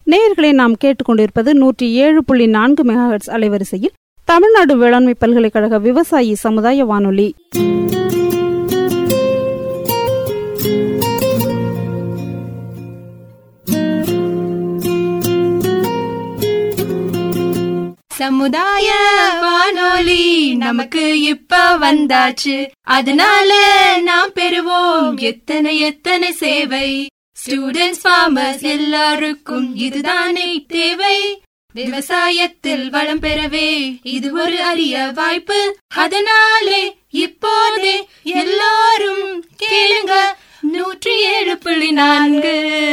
நேயர்களை நாம் கேட்டுக்கொண்டிருப்பது நூற்றி ஏழு புள்ளி நான்கு மெகாஹெட்ஸ் அலைவரிசையில் தமிழ்நாடு வேளாண்மை பல்கலைக்கழக விவசாயி சமுதாய வானொலி சமுதாய வானொலி நமக்கு இப்ப வந்தாச்சு அதனால நாம் பெறுவோம் எத்தனை எத்தனை சேவை ஸ்டூடெண்ட்ஸ் ஃபார்மர்ஸ் எல்லாருக்கும் இதுதானே தேவை விவசாயத்தில் வளம் பெறவே இது ஒரு அரிய வாய்ப்பு அதனாலே இப்போதே எல்லாரும் கேளுங்க நூற்றி ஏழு புள்ளி நான்கு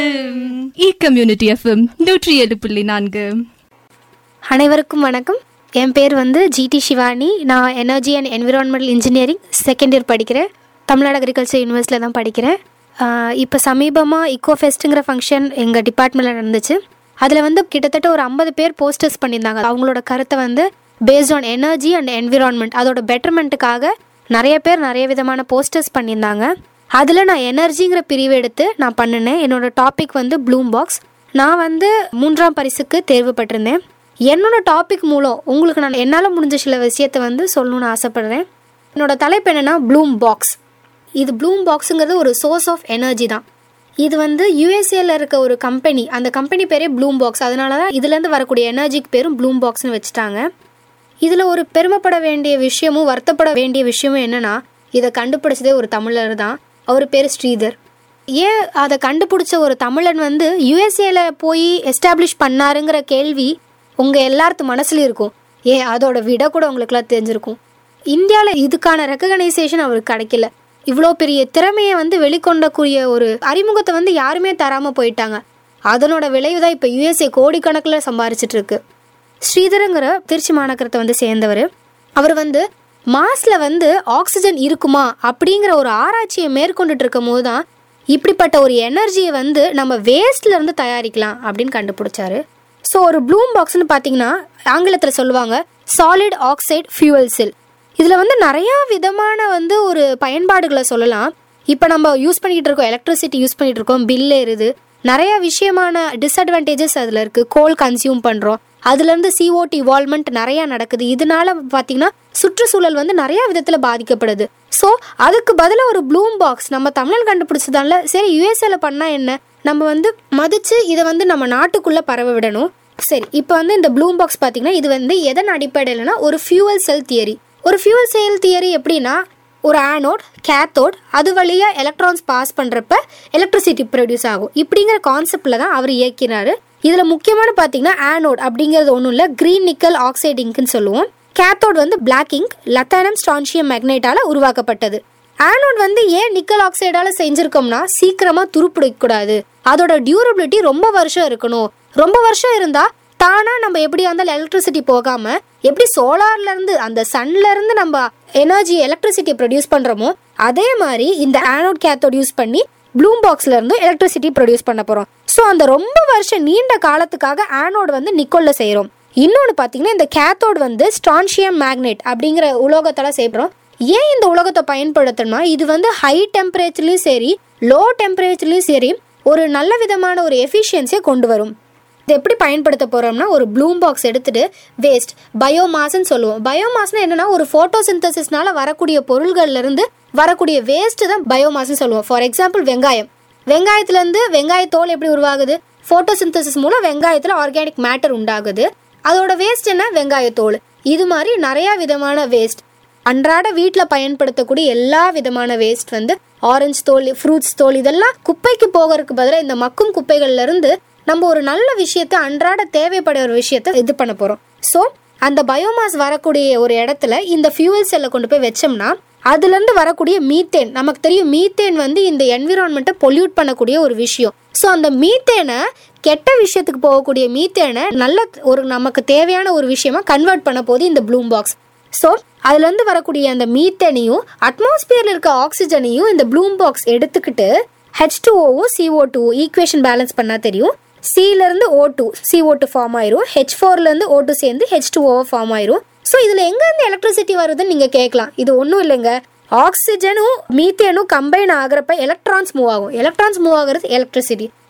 இ கம்யூனிட்டி எஃப்எம் நூற்றி ஏழு புள்ளி நான்கு அனைவருக்கும் வணக்கம் என் பேர் வந்து ஜிடி சிவானி நான் energy and environmental engineering second year படிக்கிறேன் தமிழ்நாடு அக்ரிகல்ச்சர் யூனிவர்சிட்டியில் தான் படிக்கிறேன் இப்போ சமீபமாக இக்கோ ஃபெஸ்ட்டுங்கிற ஃபங்க்ஷன் எங்கள் டிபார்ட்மெண்ட்டில் நடந்துச்சு அதில் வந்து கிட்டத்தட்ட ஒரு ஐம்பது பேர் போஸ்டர்ஸ் பண்ணியிருந்தாங்க அவங்களோட கருத்தை வந்து based on energy and environment அதோட பெட்டர்மெண்ட்டுக்காக நிறைய பேர் நிறைய விதமான போஸ்டர்ஸ் பண்ணியிருந்தாங்க அதில் நான் எனர்ஜிங்கிற பிரிவு எடுத்து நான் பண்ணினேன் என்னோட டாபிக் வந்து ப்ளூம் பாக்ஸ் நான் வந்து மூன்றாம் பரிசுக்கு தேர்வு பெற்றிருந்தேன் என்னோட டாபிக் மூலம் உங்களுக்கு நான் என்னால் முடிஞ்ச சில விஷயத்தை வந்து சொல்லணும்னு ஆசைப்படுறேன் என்னோட தலைப்பு என்னென்னா ப்ளூம் பாக்ஸ் இது ப்ளூம் பாக்ஸுங்கிறது ஒரு சோர்ஸ் ஆஃப் எனர்ஜி தான் இது வந்து யூஎஸ்ஏல இருக்க ஒரு கம்பெனி அந்த கம்பெனி பேரே ப்ளூம் பாக்ஸ் அதனால தான் இதுலேருந்து வரக்கூடிய எனர்ஜிக்கு பேரும் ப்ளூம் பாக்ஸ்னு வச்சுட்டாங்க இதில் ஒரு பெருமைப்பட வேண்டிய விஷயமும் வருத்தப்பட வேண்டிய விஷயமும் என்னன்னா இதை கண்டுபிடிச்சதே ஒரு தமிழர் தான் அவர் பேர் ஸ்ரீதர் ஏன் அதை கண்டுபிடிச்ச ஒரு தமிழன் வந்து யூஎஸ்ஏல போய் எஸ்டாப்ளிஷ் பண்ணாருங்கிற கேள்வி உங்கள் எல்லாத்து மனசுலையும் இருக்கும் ஏன் அதோட விட கூட உங்களுக்குலாம் தெரிஞ்சிருக்கும் இந்தியாவில் இதுக்கான ரெக்கக்னைசேஷன் அவருக்கு கிடைக்கல இவ்வளோ பெரிய திறமையை வந்து வெளிக்கொண்டக்கூடிய ஒரு அறிமுகத்தை வந்து யாருமே தராமல் போயிட்டாங்க அதனோட விளைவு தான் இப்போ யுஎஸ்ஏ கோடிக்கணக்கில் சம்பாரிச்சிட்டு இருக்கு ஸ்ரீதரங்கிற திருச்சி மாநகரத்தை வந்து சேர்ந்தவர் அவர் வந்து மாஸ்ல வந்து ஆக்சிஜன் இருக்குமா அப்படிங்கிற ஒரு ஆராய்ச்சியை மேற்கொண்டுட்டு இருக்கும் போது தான் இப்படிப்பட்ட ஒரு எனர்ஜியை வந்து நம்ம வேஸ்ட்ல இருந்து தயாரிக்கலாம் அப்படின்னு கண்டுபிடிச்சாரு ஸோ ஒரு ப்ளூம் பாக்ஸ்னு பார்த்தீங்கன்னா ஆங்கிலத்தில் சொல்லுவாங்க சாலிட் ஆக்சைடு ஃபியூவல் செல் இதில் வந்து நிறையா விதமான வந்து ஒரு பயன்பாடுகளை சொல்லலாம் இப்போ நம்ம யூஸ் பண்ணிக்கிட்டு இருக்கோம் எலக்ட்ரிசிட்டி யூஸ் பண்ணிட்டு இருக்கோம் பில் ஏறுது நிறைய விஷயமான டிஸ்அட்வான்டேஜஸ் அதில் இருக்குது கோல் கன்சியூம் பண்ணுறோம் அதுலேருந்து சிஓடி இவால்மெண்ட் நிறையா நடக்குது இதனால பார்த்தீங்கன்னா சுற்றுச்சூழல் வந்து நிறையா விதத்தில் பாதிக்கப்படுது ஸோ அதுக்கு பதிலாக ஒரு ப்ளூம் பாக்ஸ் நம்ம தமிழன் கண்டுபிடிச்சதால சரி யூஎஸ்ஏல பண்ணால் என்ன நம்ம வந்து மதிச்சு இதை வந்து நம்ம நாட்டுக்குள்ளே பரவ விடணும் சரி இப்போ வந்து இந்த ப்ளூம் பாக்ஸ் பார்த்தீங்கன்னா இது வந்து எதன் அடிப்படையிலனா ஒரு ஃபியூவல் செல் தியரி ஒரு ஃபியூவல் செல் தியரி எப்படின்னா ஒரு ஆனோட் கேத்தோட் அது வழியாக எலக்ட்ரான்ஸ் பாஸ் பண்ணுறப்ப எலக்ட்ரிசிட்டி ப்ரொடியூஸ் ஆகும் இப்படிங்கிற கான்செப்டில் தான் அவர் இயக்கினார் இதில் முக்கியமான பார்த்தீங்கன்னா ஆனோட் அப்படிங்கிறது ஒன்றும் இல்லை க்ரீன் நிக்கல் ஆக்சைடு இங்க்னு சொல்லுவோம் கேத்தோட் வந்து பிளாக் இங்க் லத்தானம் ஸ்டான்ஷியம் மேக்னைட்டால உருவாக்கப்பட்டது ஆனோட் வந்து ஏன் நிக்கல் ஆக்சைடால செஞ்சிருக்கோம்னா சீக்கிரமா துருப்பிடிக்கூடாது அதோட டியூரபிலிட்டி ரொம்ப வருஷம் இருக்கணும் ரொம்ப வருஷம் இருந்தா தானா நம்ம எப்படியா இருந்தாலும் எலக்ட்ரிசிட்டி போகாம எப்படி சோலார்ல இருந்து அந்த சன்ல இருந்து நம்ம எனர்ஜி எலக்ட்ரிசிட்டி ப்ரொடியூஸ் பண்றோமோ அதே மாதிரி இந்த ஆனோட் கேத்தோட் யூஸ் பண்ணி ப்ளூம் பாக்ஸ்ல இருந்து எலக்ட்ரிசிட்டி ப்ரொடியூஸ் பண்ண போறோம் ஸோ அந்த ரொம்ப வருஷம் நீண்ட காலத்துக்காக ஆனோட் வந்து நிக்கோல்ல செய்கிறோம் இன்னொன்று பார்த்தீங்கன்னா இந்த கேத்தோட் வந்து ஸ்டான்ஷியம் மேக்னெட் அப்படிங்கிற உலோகத்தால செய்கிறோம் ஏன் இந்த உலோகத்தை பயன்படுத்தணும்னா இது வந்து ஹை டெம்பரேச்சர்லையும் சரி லோ டெம்பரேச்சர்லையும் சரி ஒரு நல்ல விதமான ஒரு எஃபிஷியன்சியை கொண்டு வரும் இது எப்படி பயன்படுத்த போறோம்னா ஒரு ப்ளூம் பாக்ஸ் எடுத்துட்டு வேஸ்ட் பயோமாஸ்ன்னு சொல்லுவோம் பயோமாஸ்னா என்னன்னா ஒரு போட்டோசிந்தசிஸ்னால வரக்கூடிய பொருள்கள்ல இருந்து வரக்கூடிய வேஸ்ட் தான் பயோமாஸ்ன்னு சொல்லுவோம் ஃபார் எக்ஸாம்பிள் வெங்காயம் வெங்காயத்துல இருந்து வெங்காய தோல் எப்படி உருவாகுது போட்டோசிந்தசிஸ் மூலம் வெங்காயத்துல ஆர்கானிக் மேட்டர் உண்டாகுது அதோட வேஸ்ட் என்ன வெங்காயத்தோல் இது மாதிரி நிறைய விதமான வேஸ்ட் அன்றாட வீட்டில் பயன்படுத்தக்கூடிய எல்லா விதமான வேஸ்ட் வந்து ஆரஞ்சு தோல் ஃப்ரூட்ஸ் தோல் இதெல்லாம் குப்பைக்கு போகிறதுக்கு பதிலாக இந்த மக்கும் குப்பைகள்ல இருந்து நம்ம ஒரு நல்ல விஷயத்த அன்றாட தேவைப்படுற ஒரு விஷயத்த இது பண்ண போறோம் ஸோ அந்த பயோமாஸ் வரக்கூடிய ஒரு இடத்துல இந்த ஃபியூவல் செல்லை கொண்டு போய் வச்சோம்னா அதுலேருந்து வரக்கூடிய மீத்தேன் நமக்கு தெரியும் மீத்தேன் வந்து இந்த என்விரான்மெண்ட்டை பொல்யூட் பண்ணக்கூடிய ஒரு விஷயம் ஸோ அந்த மீத்தேனை கெட்ட விஷயத்துக்கு போகக்கூடிய மீத்தேனை நல்ல ஒரு நமக்கு தேவையான ஒரு விஷயமா கன்வெர்ட் பண்ண போது இந்த ப்ளூம் பாக்ஸ் ஸோ அதுலேருந்து வரக்கூடிய அந்த மீத்தேனையும் அட்மாஸ்பியரில் இருக்க ஆக்சிஜனையும் இந்த ப்ளூம் பாக்ஸ் எடுத்துக்கிட்டு ஹெச் டூ ஓவும் சிஓ டூ ஈக்குவேஷன் பேலன்ஸ் பண்ணால் தெரியும் சிலேருந்து O two CO two form ஆயிரும் ஹெச் ஃபோர்லேருந்து ஓ டூ சேர்ந்து ஹெச் டூ ஓ ஃபார்ம் ஆயிரும் ஸோ இதில் எங்கேருந்து எலக்ட்ரிசிட்டி வருதுன்னு நீங்கள் கேட்கலாம் இது ஒன்றும் இல்லைங்க ஆக்சிஜனும் மீத்தேனும் கம்பைன் ஆகிறப்ப எலக்ட்ரான்ஸ் மூவ் ஆகும் எலக்ட்ரான்ஸ் மூவ் ஆகுறது எலக்ட்ரிசிட்டி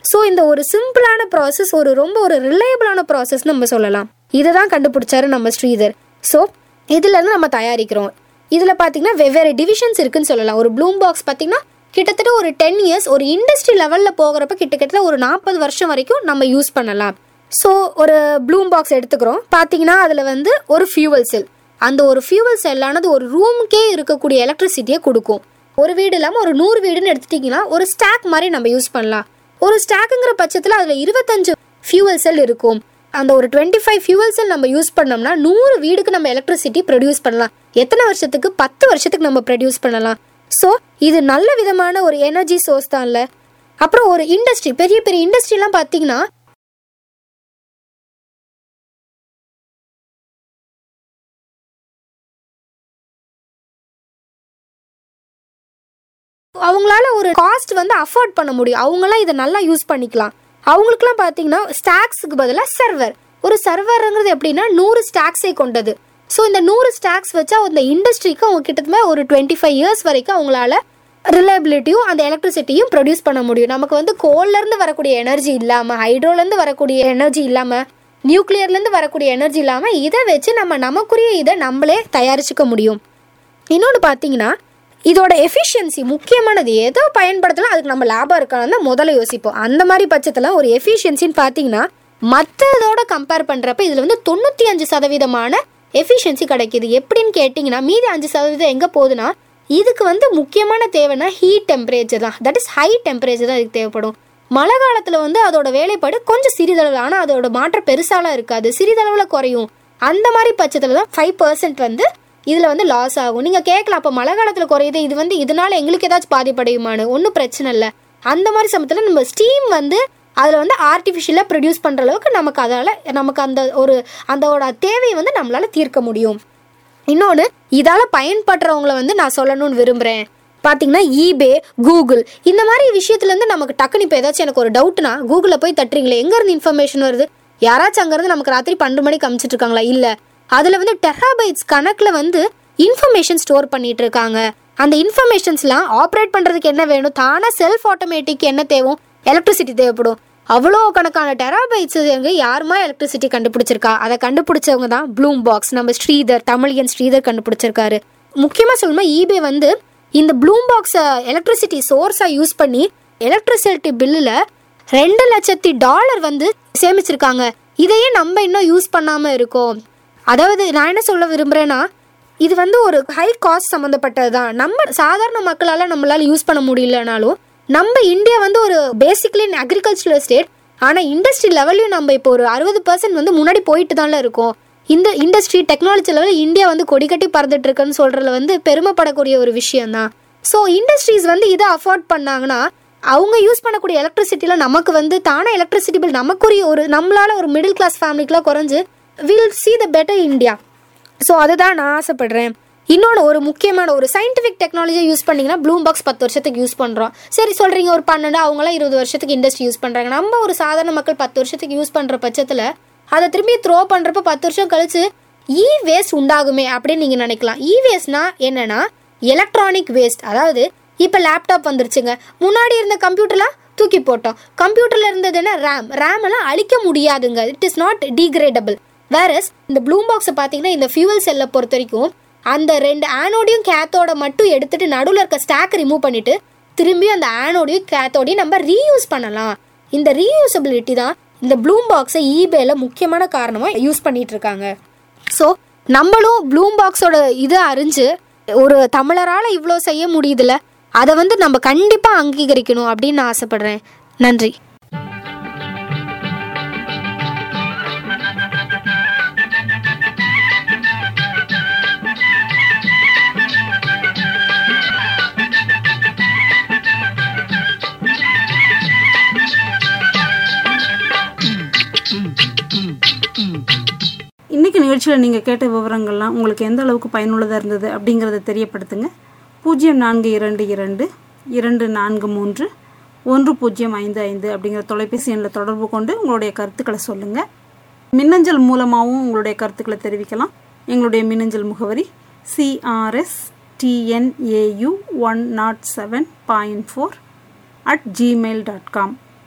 ஸோ இந்த ஒரு சிம்பிளான ப்ராசஸ் ஒரு ரொம்ப ஒரு ரிலையபிளான ப்ராசஸ் நம்ம சொல்லலாம் இதை தான் கண்டுபிடிச்சாரு நம்ம ஸ்ரீதர் ஸோ இதுலேருந்து நம்ம தயாரிக்கிறோம் இதில் பார்த்தீங்கன்னா வெவ்வேறு டிவிஷன்ஸ் இருக்குன்னு சொல்லலாம் ஒரு ப்ளூம் பாக்ஸ் பார்த்தீங்கன்னா கிட்டத்தட்ட ஒரு டென் இயர்ஸ் ஒரு இண்டஸ்ட்ரி லெவலில் போகிறப்ப கிட்டத்தட்ட ஒரு நாற்பது வருஷம் வரைக்கும் நம்ம யூஸ் பண்ணலாம் ஸோ ஒரு ப்ளூம் பாக்ஸ் எடுத்துக்கிறோம் பார்த்தீங்கன்னா அதில் வந்து ஒரு ஃபியூவல் செல் அந்த ஒரு ஃபியூவல் செல்லானது ஒரு ரூமுக்கே இருக்கக்கூடிய எலக்ட்ரிசிட்டியை கொடுக்கும் ஒரு வீடு இல்லாமல் ஒரு நூறு வீடுன்னு எடுத்துட்டிங்கன்னா ஒரு ஸ்டாக் மாதிரி நம்ம யூஸ் பண்ணலாம் ஒரு ஸ்டாக்குங்கிற பட்சத்தில் அதில் இருபத்தஞ்சு ஃபியூவல் செல் இருக்கும் அந்த ஒரு டுவெண்ட்டி ஃபைவ் ஃபியூவல் செல் நம்ம யூஸ் பண்ணோம்னா நூறு வீடுக்கு நம்ம எலக்ட்ரிசிட்டி ப்ரொடியூஸ் பண்ணலாம் எத்தனை வருஷத்துக்கு பத்து வருஷத்துக்கு நம்ம ப்ரொடியூஸ் பண்ணலாம் ஸோ இது நல்ல விதமான ஒரு எனர்ஜி சோர்ஸ் தான்ல அப்புறம் ஒரு இண்டஸ்ட்ரி பெரிய பெரிய இண்டஸ்ட்ரிலாம் பார்த்தீங்கன்னா அவங்களால ஒரு காஸ்ட் வந்து அஃபோர்ட் பண்ண முடியும் அவங்களாம் இதை நல்லா யூஸ் பண்ணிக்கலாம் அவங்களுக்குலாம் பார்த்தீங்கன்னா ஸ்டாக்ஸுக்கு பதிலாக சர்வர் ஒரு சர்வருங்கிறது எப்படின்னா நூறு ஸ்டாக்ஸை கொண்டது ஸோ இந்த நூறு ஸ்டாக்ஸ் வச்சா அந்த இண்டஸ்ட்ரிக்கு அவங்க கிட்டத்தட்ட ஒரு டுவெண்ட்டி ஃபைவ் இயர்ஸ் வரைக்கும் அவங்களால ரிலையபிலிட்டியும் அந்த எலக்ட்ரிசிட்டியும் ப்ரொடியூஸ் பண்ண முடியும் நமக்கு வந்து கோல்லேருந்து வரக்கூடிய எனர்ஜி இல்லாமல் ஹைட்ரோலேருந்து வரக்கூடிய எனர்ஜி இல்லாமல் நியூக்ளியர்லேருந்து வரக்கூடிய எனர்ஜி இல்லாமல் இதை வச்சு நம்ம நமக்குரிய இதை நம்மளே தயாரிச்சுக்க முடியும் இன்னொன்று பார்த்தீங்கன்னா இதோட எஃபிஷியன்சி முக்கியமானது எதோ பயன்படுத்தலாம் அதுக்கு நம்ம லாபம் இருக்கான்னு தான் முதல்ல யோசிப்போம் அந்த மாதிரி பட்சத்தில் ஒரு எஃபிஷியன்சின்னு பார்த்தீங்கன்னா மற்றதோட கம்பேர் பண்ணுறப்ப இதில் வந்து தொண்ணூற்றி அஞ்சு சதவீதமான எஃபிஷியன்சி கிடைக்கிது எப்படின்னு கேட்டிங்கன்னா மீதி அஞ்சு சதவீதம் எங்கே போகுதுன்னா இதுக்கு வந்து முக்கியமான தேவைன்னா ஹீட் டெம்பரேச்சர் தான் தட் இஸ் ஹை டெம்பரேச்சர் தான் இதுக்கு தேவைப்படும் மழை காலத்தில் வந்து அதோட வேலைப்பாடு கொஞ்சம் சிறிதளவு ஆனால் அதோட மாற்றம் பெருசாலாம் இருக்காது சிறிதளவில் குறையும் அந்த மாதிரி பட்சத்தில் தான் ஃபைவ் பர்சன்ட் வந்து இதில் வந்து லாஸ் ஆகும் நீங்கள் கேட்கலாம் அப்போ மழை காலத்தில் குறையுது இது வந்து இதனால எங்களுக்கு ஏதாச்சும் பாதிப்படையுமான்னு ஒன்றும் பிரச்சனை இல்லை அந்த மாதிரி சமயத்தில் நம்ம ஸ்டீம் வந்து அதில் வந்து ஆர்டிஃபிஷியலாக ப்ரொடியூஸ் பண்ணுற அளவுக்கு நமக்கு அதால் நமக்கு அந்த ஒரு அந்தோட தேவையை வந்து நம்மளால் தீர்க்க முடியும் இன்னொன்று இதால் பயன்படுறவங்கள வந்து நான் சொல்லணும்னு விரும்புகிறேன் பார்த்தீங்கன்னா ஈபே கூகுள் இந்த மாதிரி விஷயத்துலேருந்து நமக்கு டக்குன்னு இப்போ ஏதாச்சும் எனக்கு ஒரு டவுட்னா கூகுளில் போய் தட்டுறீங்களே எங்கேருந்து இன்ஃபர்மேஷன் வருது யாராச்சும் அங்கேருந்து நமக்கு ராத்திரி பன்னெண்டு மணிக்கு அமுச்சிட்டு இருக்காங்களா இல்லை அதில் வந்து டெராபைட்ஸ் கணக்கில் வந்து இன்ஃபர்மேஷன் ஸ்டோர் பண்ணிட்டு இருக்காங்க அந்த இன்ஃபர்மேஷன்ஸ்லாம் ஆப்ரேட் பண்ணுறதுக்கு என்ன வேணும் தானாக செல்ஃப் ஆட்டோமேட்டிக் என்ன தேவும் எலக்ட்ரிசிட்டி தேவைப்படும் அவ்வளோ கணக்கான டெராபைட்ஸ் எங்க யாருமா எலக்ட்ரிசிட்டி கண்டுபிடிச்சிருக்கா அதை கண்டுபிடிச்சவங்க தான் ப்ளூம் பாக்ஸ் நம்ம ஸ்ரீதர் தமிழியன் ஸ்ரீதர் கண்டுபிடிச்சிருக்காரு முக்கியமாக சொல்லணுமா ஈபே வந்து இந்த ப்ளூம் பாக்ஸை எலக்ட்ரிசிட்டி சோர்ஸாக யூஸ் பண்ணி எலக்ட்ரிசிட்டி பில்லில் ரெண்டு லட்சத்தி டாலர் வந்து சேமிச்சிருக்காங்க இதையே நம்ம இன்னும் யூஸ் பண்ணாமல் இருக்கோம் அதாவது நான் என்ன சொல்ல விரும்புகிறேன்னா இது வந்து ஒரு ஹை காஸ்ட் சம்மந்தப்பட்டது தான் நம்ம சாதாரண மக்களால் நம்மளால யூஸ் பண்ண முடியலனாலும் நம்ம இந்தியா வந்து ஒரு பேசிக்லி அக்ரிகல்ச்சரல் ஸ்டேட் ஆனால் இண்டஸ்ட்ரி லெவல்லையும் நம்ம இப்போ ஒரு அறுபது பர்சன்ட் வந்து முன்னாடி போயிட்டு தான்ல இருக்கோம் இந்த இண்டஸ்ட்ரி டெக்னாலஜி லெவலில் இந்தியா வந்து கொடிக்கட்டி பறந்துட்டு இருக்குன்னு சொல்றதுல வந்து பெருமைப்படக்கூடிய ஒரு விஷயம் தான் ஸோ இண்டஸ்ட்ரீஸ் வந்து இதை அஃபோர்ட் பண்ணாங்கன்னா அவங்க யூஸ் பண்ணக்கூடிய எலக்ட்ரிசிட்டியில் நமக்கு வந்து தானே எலக்ட்ரிசிட்டி பில் நமக்குரிய ஒரு நம்மளால ஒரு மிடில் கிளாஸ் ஃபேமிலிக்குலாம் குறைஞ்சு will see the better India so அதுதான் நான் ஆசைப்படுறேன் இன்னொன்று ஒரு முக்கியமான ஒரு சயின்டிஃபிக் டெக்னாலஜியை யூஸ் பண்ணிங்கன்னா ப்ளூம் பாக்ஸ் பத்து வருஷத்துக்கு யூஸ் பண்ணுறோம் சரி சொல்கிறீங்க ஒரு பன்னெண்டு அவங்களாம் இருபது வருஷத்துக்கு இண்டஸ்ட்ரி யூஸ் பண்ணுறாங்க நம்ம ஒரு சாதாரண மக்கள் பத்து வருஷத்துக்கு யூஸ் பண்ணுற பட்சத்தில் அதை திரும்பி த்ரோ பண்ணுறப்ப பத்து வருஷம் கழிச்சு இ வேஸ்ட் உண்டாகுமே அப்படின்னு நீங்கள் நினைக்கலாம் இ வேஸ்ட்னா என்னன்னா எலக்ட்ரானிக் வேஸ்ட் அதாவது இப்போ லேப்டாப் வந்துருச்சுங்க முன்னாடி இருந்த கம்ப்யூட்டர்லாம் தூக்கி போட்டோம் கம்ப்யூட்டர்ல இருந்தது என்ன ரேம் ரேம் எல்லாம் அழிக்க முடியாதுங்க இட் இஸ் நாட் டீக்ரேடபிள் வேறஸ் இந்த ப்ளூம் பாக்ஸை பார்த்தீங்கன்னா இந்த ஃபியூவல் செல்லை பொறுத்த வரைக்கும் அந்த ரெண்டு ஆனோடையும் கேத்தோட மட்டும் எடுத்துட்டு நடுவில் இருக்க ஸ்டாக் ரிமூவ் பண்ணிட்டு திரும்பி அந்த ஆனோடையும் கேத்தோடையும் நம்ம ரீயூஸ் பண்ணலாம் இந்த ரீயூசபிலிட்டி தான் இந்த ப்ளூம் பாக்ஸை ஈபேல முக்கியமான காரணமாக யூஸ் பண்ணிட்டு இருக்காங்க ஸோ நம்மளும் ப்ளூம் பாக்ஸோட இதை அறிஞ்சு ஒரு தமிழரால் இவ்வளோ செய்ய முடியுதுல்ல அதை வந்து நம்ம கண்டிப்பாக அங்கீகரிக்கணும் அப்படின்னு நான் ஆசைப்படுறேன் நன்றி இன்னைக்கு நிகழ்ச்சியில் நீங்கள் கேட்ட விவரங்கள்லாம் உங்களுக்கு எந்த அளவுக்கு பயனுள்ளதாக இருந்தது அப்படிங்கிறத தெரியப்படுத்துங்க பூஜ்ஜியம் நான்கு இரண்டு இரண்டு இரண்டு நான்கு மூன்று ஒன்று பூஜ்ஜியம் ஐந்து ஐந்து அப்படிங்கிற தொலைபேசி எண்ணில் தொடர்பு கொண்டு உங்களுடைய கருத்துக்களை சொல்லுங்கள் மின்னஞ்சல் மூலமாகவும் உங்களுடைய கருத்துக்களை தெரிவிக்கலாம் எங்களுடைய மின்னஞ்சல் முகவரி CRS TNAU one nought seven point four at Gmail dot com